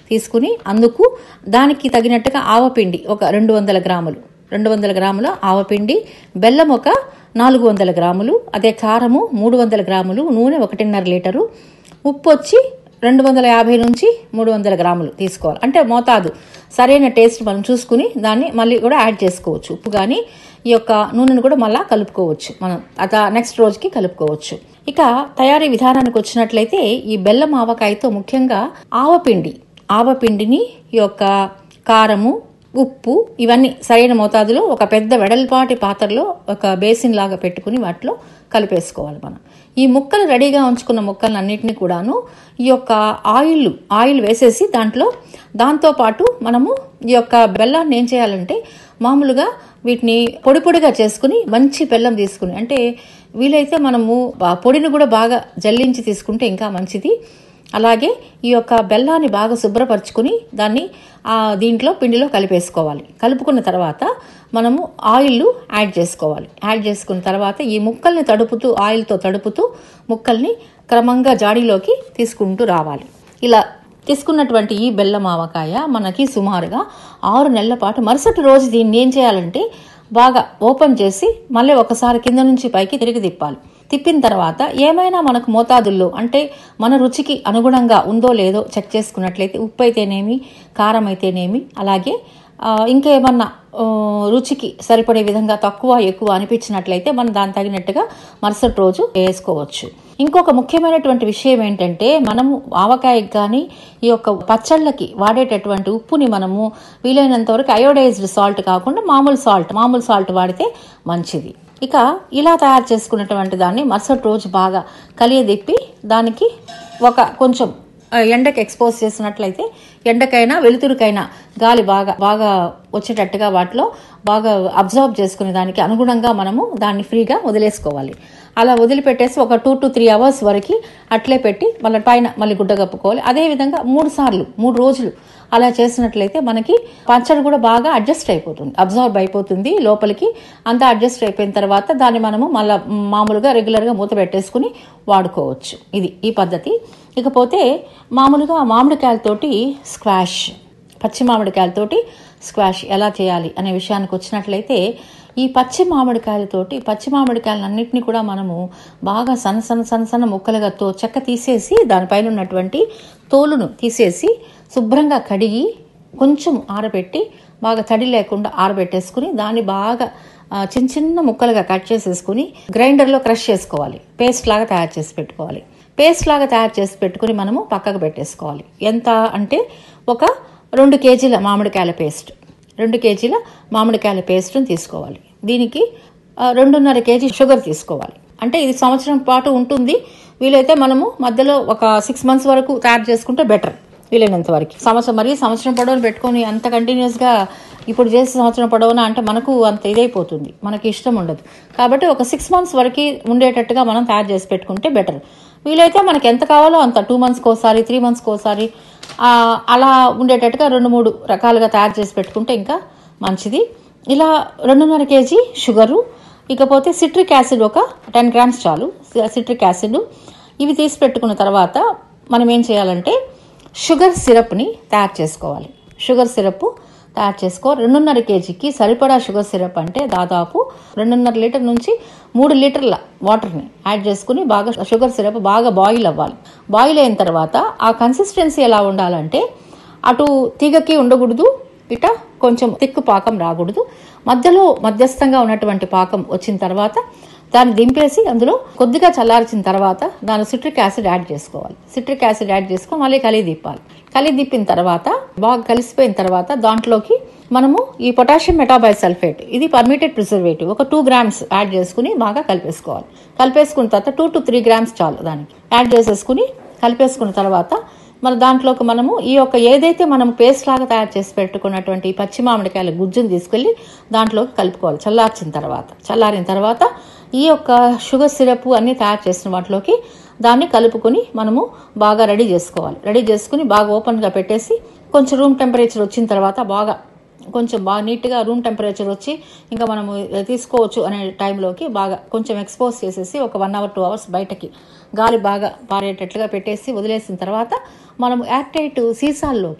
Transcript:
తీసుకుని అందుకు దానికి తగినట్టుగా ఆవపిండి ఒక రెండు వందల గ్రాములు రెండు వందల గ్రాముల ఆవపిండి బెల్లం ఒక నాలుగు వందల గ్రాములు అదే కారము మూడు వందల గ్రాములు నూనె ఒకటిన్నర లీటరు ఉప్పు వచ్చి రెండు వందల యాభై నుంచి మూడు వందల గ్రాములు తీసుకోవాలి అంటే మోతాదు సరైన టేస్ట్ మనం చూసుకుని దాన్ని మళ్ళీ కూడా యాడ్ చేసుకోవచ్చు ఉప్పు కానీ ఈ యొక్క నూనెను కూడా మళ్ళీ కలుపుకోవచ్చు మనం అత నెక్స్ట్ రోజుకి కలుపుకోవచ్చు ఇక తయారీ విధానానికి వచ్చినట్లయితే ఈ బెల్లం ఆవకాయతో ముఖ్యంగా ఆవపిండి ఆవపిండిని ఈ యొక్క కారము ఉప్పు ఇవన్నీ సరైన మోతాదులో ఒక పెద్ద వెడల్పాటి పాత్రలో ఒక బేసిన్ లాగా పెట్టుకుని వాటిలో కలిపేసుకోవాలి మనం ఈ ముక్కలు రెడీగా ఉంచుకున్న ముక్కలను అన్నిటిని కూడాను ఈ యొక్క ఆయిల్ ఆయిల్ వేసేసి దాంట్లో దాంతోపాటు మనము ఈ యొక్క బెల్లాన్ని ఏం చేయాలంటే మామూలుగా వీటిని పొడి పొడిగా చేసుకుని మంచి బెల్లం తీసుకుని అంటే వీలైతే మనము ఆ పొడిని కూడా బాగా జల్లించి తీసుకుంటే ఇంకా మంచిది అలాగే ఈ యొక్క బెల్లాన్ని బాగా శుభ్రపరచుకుని దాన్ని ఆ దీంట్లో పిండిలో కలిపేసుకోవాలి కలుపుకున్న తర్వాత మనము ఆయిల్ యాడ్ చేసుకోవాలి యాడ్ చేసుకున్న తర్వాత ఈ ముక్కల్ని తడుపుతూ ఆయిల్తో తడుపుతూ ముక్కల్ని క్రమంగా జాడీలోకి తీసుకుంటూ రావాలి ఇలా తీసుకున్నటువంటి ఈ బెల్లం ఆవకాయ మనకి సుమారుగా ఆరు నెలల పాటు మరుసటి రోజు దీన్ని ఏం చేయాలంటే బాగా ఓపెన్ చేసి మళ్ళీ ఒకసారి కింద నుంచి పైకి తిరిగి తిప్పాలి తిప్పిన తర్వాత ఏమైనా మనకు మోతాదుల్లో అంటే మన రుచికి అనుగుణంగా ఉందో లేదో చెక్ చేసుకున్నట్లయితే ఉప్పు అయితేనేమి కారం అయితేనేమి అలాగే ఆ, ఇంకా ఏమన్నా ఆ, రుచికి సరిపడే విధంగా తక్కువ ఎక్కువ అనిపించినట్లయితే మనం దాని తగినట్టుగా మరుసటి రోజు వేసుకోవచ్చు ఇంకొక ముఖ్యమైనటువంటి విషయం ఏంటంటే మనము ఆవకాయకి కానీ ఈ యొక్క పచ్చళ్ళకి వాడేటటువంటి ఉప్పుని మనము వీలైనంత వరకు అయోడైజ్డ్ సాల్ట్ కాకుండా మామూలు సాల్ట్ మామూలు సాల్ట్ వాడితే మంచిది ఇక ఇలా తయారు చేసుకున్నటువంటి దాన్ని మరుసటి రోజు బాగా కలియదిప్పి దానికి ఒక కొంచెం ఆ, ఎండకి ఎక్స్పోజ్ చేసినట్లయితే ఎండకైనా వెలుతురుకైనా గాలి బాగా బాగా వచ్చేటట్టుగా వాటిలో బాగా అబ్జర్వ్ చేసుకునే దానికి అనుగుణంగా మనము దాన్ని ఫ్రీగా వదిలేసుకోవాలి అలా వదిలిపెట్టేసి ఒక టూ టు త్రీ అవర్స్ వరకు అట్లే పెట్టి మళ్ళీ పైన మళ్ళీ గుడ్డ కప్పుకోవాలి అదేవిధంగా మూడు సార్లు మూడు రోజులు అలా చేసినట్లయితే మనకి పచ్చడి కూడా బాగా అడ్జస్ట్ అయిపోతుంది అబ్జర్వ్ అయిపోతుంది లోపలికి అంతా అడ్జస్ట్ అయిపోయిన తర్వాత దాన్ని మనము మళ్ళీ మామూలుగా రెగ్యులర్గా మూత పెట్టేసుకుని వాడుకోవచ్చు ఇది ఈ పద్ధతి ఇకపోతే మామూలుగా మామిడికాయలతోటి స్క్వాష్ పచ్చి మామిడికాయలతోటి స్క్వాష్ ఎలా చేయాలి అనే విషయానికి వచ్చినట్లయితే ఈ పచ్చి మామిడికాయలతోటి పచ్చి మామిడికాయలన్నింటినీ కూడా మనము బాగా సన్న సన్న సన్న సన్న ముక్కలుగా తో చెక్క తీసేసి దానిపైన ఉన్నటువంటి తోలును తీసేసి శుభ్రంగా కడిగి కొంచెం ఆరబెట్టి బాగా తడి లేకుండా ఆరబెట్టేసుకుని దాన్ని బాగా ఆ, చిన్న చిన్న ముక్కలుగా కట్ చేసేసుకుని గ్రైండర్లో క్రష్ చేసుకోవాలి పేస్ట్ లాగా తయారు చేసి పెట్టుకోవాలి పేస్ట్ లాగా తయారు చేసి పెట్టుకుని మనము పక్కకు పెట్టేసుకోవాలి ఎంత అంటే ఒక రెండు కేజీల మామిడికాయల పేస్ట్ రెండు కేజీల మామిడికాయల పేస్ట్ని తీసుకోవాలి దీనికి ఆ, రెండున్నర కేజీ షుగర్ తీసుకోవాలి అంటే ఇది సంవత్సరం పాటు ఉంటుంది వీలైతే మనము మధ్యలో ఒక సిక్స్ మంత్స్ వరకు తయారు చేసుకుంటే బెటర్ వీలైనంత వరకు సంవత్సరం మరీ సంవత్సరం పొడవును పెట్టుకొని అంత కంటిన్యూస్గా ఇప్పుడు చేసే సంవత్సరం పొడవునా అంటే మనకు అంత ఇదైపోతుంది మనకి ఇష్టం ఉండదు కాబట్టి ఒక సిక్స్ మంత్స్ వరకు ఉండేటట్టుగా మనం తయారు చేసి పెట్టుకుంటే బెటర్ వీలైతే మనకి ఎంత కావాలో అంత టూ మంత్స్కి ఒకసారి త్రీ మంత్స్కి ఒకసారి ఆ, అలా ఉండేటట్టుగా రెండు మూడు రకాలుగా తయారు చేసి పెట్టుకుంటే ఇంకా మంచిది ఇలా రెండున్నర కేజీ షుగరు ఇకపోతే సిట్రిక్ యాసిడ్ ఒక టెన్ గ్రామ్స్ చాలు సిట్రిక్ యాసిడ్ ఇవి తీసి పెట్టుకున్న తర్వాత మనం ఏం చేయాలంటే షుగర్ సిరప్ని తయారు చేసుకోవాలి షుగర్ సిరప్ తయారు చేసుకో రెండున్నర కేజీకి సరిపడా షుగర్ సిరప్ అంటే దాదాపు రెండున్నర లీటర్ నుంచి మూడు లీటర్ల వాటర్ని యాడ్ చేసుకుని బాగా షుగర్ సిరప్ బాగా బాయిల్ అవ్వాలి బాయిల్ అయిన తర్వాత ఆ కన్సిస్టెన్సీ ఎలా ఉండాలంటే అటు తీగకి ఉండకూడదు ఇట కొంచెం తిక్కు పాకం రాకూడదు మధ్యలో మధ్యస్థంగా ఉన్నటువంటి పాకం వచ్చిన తర్వాత దాన్ని దింపేసి అందులో కొద్దిగా చల్లార్చిన తర్వాత దాని సిట్రిక్ యాసిడ్ యాడ్ చేసుకోవాలి సిట్రిక్ యాసిడ్ యాడ్ చేసుకొని మళ్ళీ కలిగి దిప్పాలి కలిగి దిప్పిన తర్వాత బాగా కలిసిపోయిన తర్వాత దాంట్లోకి మనము ఈ పొటాషియం మెటాబై సల్ఫేట్ ఇది పర్మిటెడ్ ప్రిజర్వేటివ్ ఒక టూ గ్రామ్స్ యాడ్ చేసుకుని బాగా కలిపేసుకోవాలి కలిపేసుకున్న తర్వాత టూ టు త్రీ గ్రామ్స్ చాలు దానికి యాడ్ చేసేసుకుని కలిపేసుకున్న తర్వాత మన దాంట్లోకి మనము ఈ యొక్క ఏదైతే మనం పేస్ట్ లాగా తయారు చేసి పెట్టుకున్నటువంటి ఈ పచ్చి మామిడికాయల గుజ్జును తీసుకెళ్ళి దాంట్లోకి కలుపుకోవాలి చల్లార్చిన తర్వాత చల్లారిన తర్వాత ఈ యొక్క షుగర్ సిరప్ అన్ని తయారు చేసిన వాటిలోకి దాన్ని కలుపుకొని మనము బాగా రెడీ చేసుకోవాలి రెడీ చేసుకుని బాగా ఓపెన్గా పెట్టేసి కొంచెం రూమ్ టెంపరేచర్ వచ్చిన తర్వాత బాగా కొంచెం బాగా నీట్గా రూమ్ టెంపరేచర్ వచ్చి ఇంకా మనము తీసుకోవచ్చు అనే టైంలోకి బాగా కొంచెం ఎక్స్పోజ్ చేసేసి ఒక వన్ అవర్ టూ అవర్స్ బయటకి గాలి బాగా పారేటట్లుగా పెట్టేసి వదిలేసిన తర్వాత మనం యాక్టైట్ సీసాల్లో